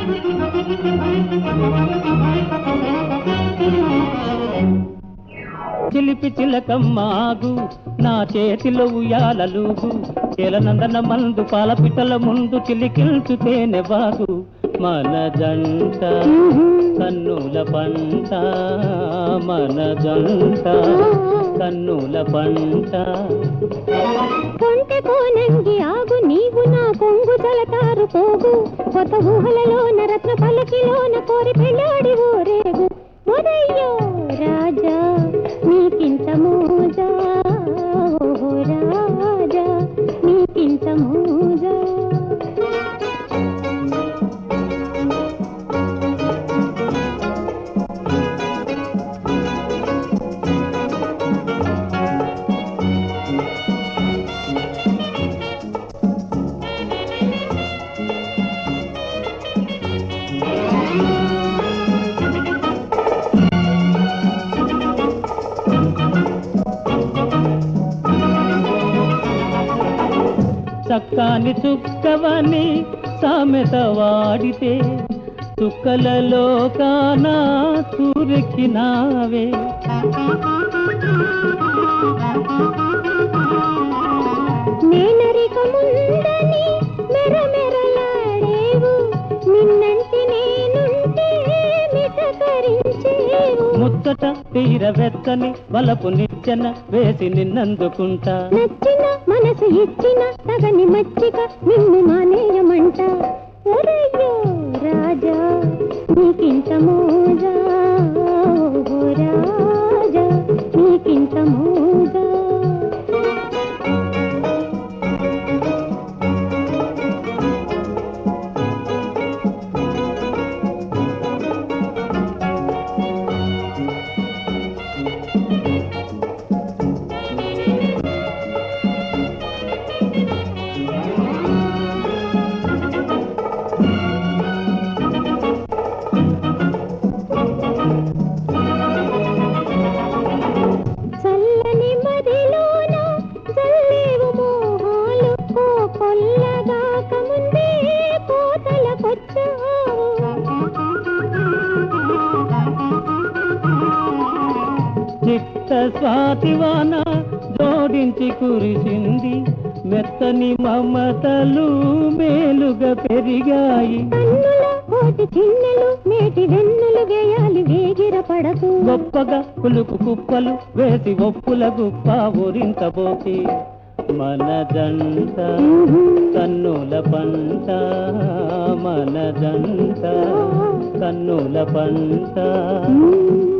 చిలిపి చిలకమ్మాగు నా చేతిలో ఉయ్యాలలుగు చెలనందన మందు పాలపిట్టల ముందు చిలికిల్చు తేనెవాగు మన జంట కన్నుల పంట మన జంట కన్నుల పంట కొంటె కోనంగి ఆగు నీవు నా కొంగు జలతారు పోగు కొత్త ఊహలలోన రత్న పలకిలోన కోరి పెళ్ళాడి ఊరేగు మొదయ్యో రాజా నీకింత మోజా ఓహో రాజా నీకింత మోజా చక్కాని చుక్కవని సామెత వాడితే చుక్కలలో కానా సూరెక్కినావే నేనరిక ముందని మెరమెరలాడేవు నిన్నంటి నేనుంటే మిటకరించేవు ముచ్చట తీర వెచ్చని వలపు నిచ్చెన వేసి నిన్నందుకుంటా నచ్చిన మనసు ఇచ్చిన తగని మచ్చిక నిన్ను మానేయమంట ఒరయ్యో రాజా నీకింత మోజా ఓహో రాజా నీకింత మోజా చల్లని మదిలోన చల్లేవు మోహాలు ఓ కొల్లగాక ముందే చిత్త స్వాతివాన జోడించి కురిసింది మెత్తని మమతలు మేలుగా పెరిగాయి కన్నుల కోటి చిన్నెలు మేటి వెన్నులు వేయాలి వేగిర పడకు గొప్పగా పులుకు కుప్పలు వేసి ఒప్పుల గుప్ప ఊరింతబోకి మన జంట కన్నుల పంట మన జంట కన్నుల పంట మ్మ్.